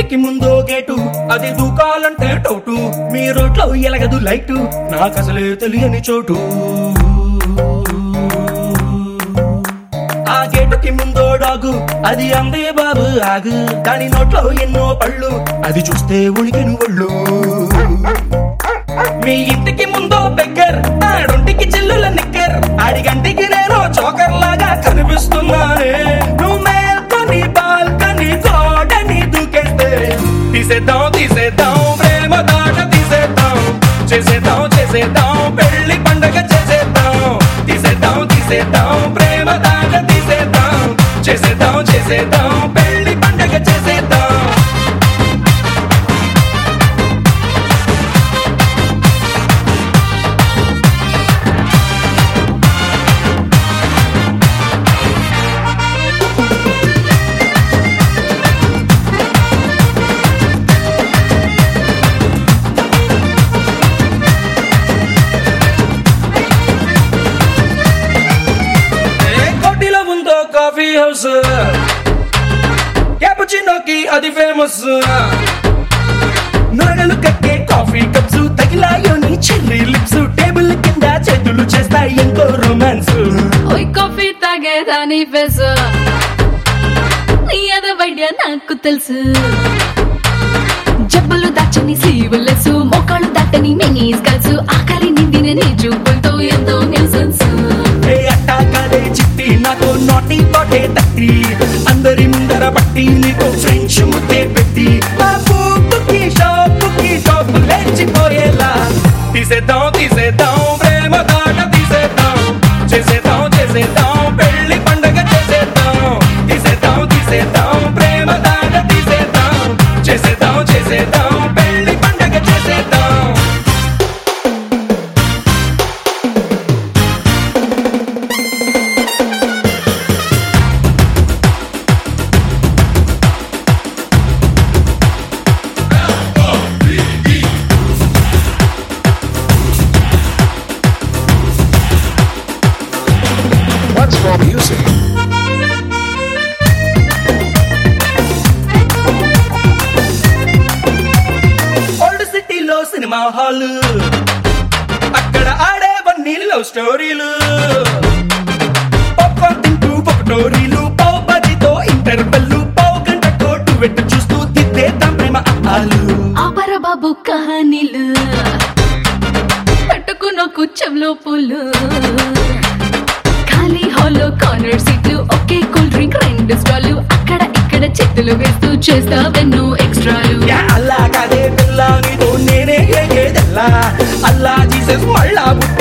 ఇంటికి ముందో గేటు అది దూకాలంటే టౌటు మీ రోడ్లో ఎలగదు లైటు నాకు అసలే తెలియని చోటు ఆ గేటుకి ముందో డాగు అది అందే బాబు ఆగు దాని నోట్లో ఎన్నో పళ్ళు అది చూస్తే ఉణికిన ఒళ్ళు మీ ఇంటికి ముందో బెగ్గర్ ఆడొంటికి చిల్లుల నిక్కర్ ఆడిగంటికి నేను చోకర్ లాగా కనిపిస్తున్నానే నువ్వు మేల్కొని బాల్కని గోడని దూకేస్తే తీసేద్దాం తీసేద్దాం ప్రేమ దాట తీసేద్దాం చేసేద్దాం చేసేద్దాం పెళ్లి పండగ చేసేద్దాం తీసేద్దాం తీసేద్దాం ప్రేమ దాట తీసేద్దాం చేసేద్దాం చేసేద్దాం పెళ్లి పండగ చేసేద్దాం ఏ కోటిలో ఉందో కాఫీ హౌస్ క్యాపుచినోకి అది ఫేమస్ నొరగలు కక్కే కాఫీ కప్స్ తగిలాయోని చెర్రీ లిప్స్ టేబుల్ కింద చేతులు చేస్తాయి ఎంతో రొమాన్స్ ఓయ్ కాఫీ తాగేదాని ఫేసు నీ వైద్య నాకు తెలుసు జబ్బులు దాచని సీవులసు మోకాళ్ళు దాటని మినీస్ కల్సు ఆకలి నిందిన నీ చూపులతో ఎంతో నిల్సన్స్ ఏ అట్టా కాదే చిట్టి నాతో నాటి తోటే తట్టి అందరి ముందర పట్టి నీతో ఫ్రెంచ్ ముద్దే పెట్టి మా పూపుకి షాపుకి షాపు లేచిపోయేలా తీసేద్దాం తీసేద్దాం ప్రేమ దాట తీసేద్దాం చేసేద్దాం చేసేద్దాం పెళ్లి పండగ చేసేద్దాం తీసేద్దాం తీసేద్దాం ప్రేమ దాట తీసేద్దాం చేసేద్దాం చేసేద్దాం పెళ్లి పండగ చేసేద్దాం What's more music? ఓల్డ్ సిటీలో సినిమా హాల్ అక్కడ ఆడేవన్నీ లవ్ స్టోరీలు పాప్కార్న్ తింటూ పొకటోరీలు పావు పదితో ఇంటర్వెల్లు పావు గంట కోటు వెట్టు చూస్తూ తిప్పేద్దాం ప్రేమ ఆలు ఆపర బాబు కహానీలు పట్టుకున్న కుచ్చంలో పూలు ఖాళీ హాల్లో కార్నర్ సీట్లు ఒకే కూల్ డ్రింక్ రెండు స్టాలు అక్కడ ఇక్కడ చేతులు వేస్తూ చేస్తావెన్నో ఎక్స్ట్రాలు యా అల్లా కాదే పిల్ల నీతో నేనే ఏదేదల్లా అల్లా జీసస్ మళ్ళా పుట్ట